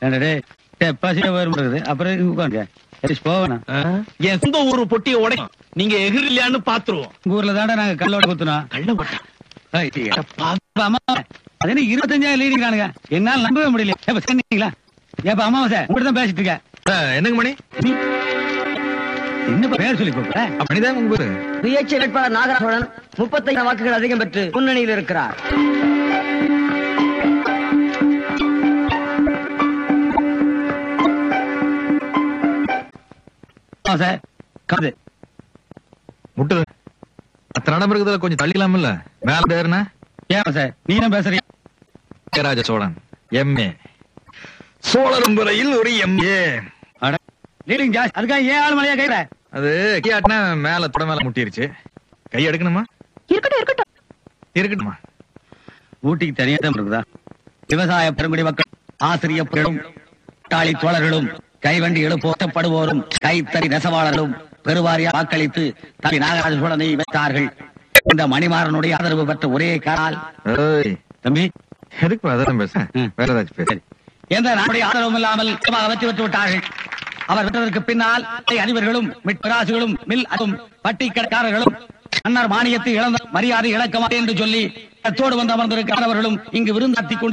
ஏண்டா டேய், டேய், பசியா வரும்ன்றது அப்புறம் உட்காந்து போவேண்ணா என் சொந்த ஊரு பொட்டிய உடைக்கும் நீங்க எகிர் இல்லையான்னு பாத்துருவோம் உங்க ஊர்ல தாண்டா நாங்க கல்லோட குத்துனோம் கள்ள போட்டா ஏய், அப்ப அம்மா அது என்ன இருபத்தஞ்சாயிரம் லீடிங்கானுங்க என்னால நம்பவே முடியல ஏப்பா சொன்னீங்களா ஏப்பா அம்மாவா உங்கள்ட்ட தான் பேசிட்டு இருக்கேன் என்னங்க மணி நீ என்ன பேர் சொல்லி கூப்பிட மணிதான் உங்க பேரு சுயேட்சை வேட்பாளர் நாகராஜன் முப்பத்தைந்து வாக்குகள் அதிகம் பெற்று முன்னணியில் இருக்கிறார் சார் காது முட்டுது அத்தனை நடம் இருக்குதுல கொஞ்சம் தள்ளிக்கலாம் இல்ல மேல ஏறுனா ஏன் சார் நீ என்ன பேசுறீங்க ராஜ சோழன் எம்ஏ சோழரம்புரையில் ஒரு எம்ஏ அட, லீடிங் ஜாஸ்தி அதுக்காக ஏன் ஆள் மலையா கையில அது கையாட்டினா மேல தொட மேல முட்டிருச்சு கை எடுக்கணுமா இருக்கட்டும் இருக்கட்டும் இருக்கட்டுமா ஊட்டிக்கு தனியா தான் இருக்குதா விவசாய பெருங்குடி மக்கள் ஆசிரியர்களும் டாளி தோழர்களும் கைவண்டிகளும் போற்றப்படுவோரும் கைத்தறி நெசவாளர்களும் பெருவாரியா வாக்களித்து தனி நாகராஜ சோழனை வைத்தார்கள் இந்த மணிமாறனுடைய ஆதரவு பெற்ற ஒரே கால் ஏய் தம்பி எதுக்கு அதெல்லாம் பேச ம். வேற ஏதாச்சும் பேசு சரி. எந்த நம்முடைய ஆதரவும் இல்லாமல் சுத்தமாக வெற்றி பெற்று விட்டார்கள் அவர் விட்டதற்கு பின்னால் அதிபர்களும் மிட்பராசுகளும் மில் அதும் பட்டி கடைக்காரர்களும் மன்னர் மானியத்தை இழந்த மரியாதை இழக்க மாட்டேன் என்று சொல்லி அத்தோடு வந்து அமர்ந்திருக்கிறவர்களும் இங்கு விருந்தாத்திக் கொண்டு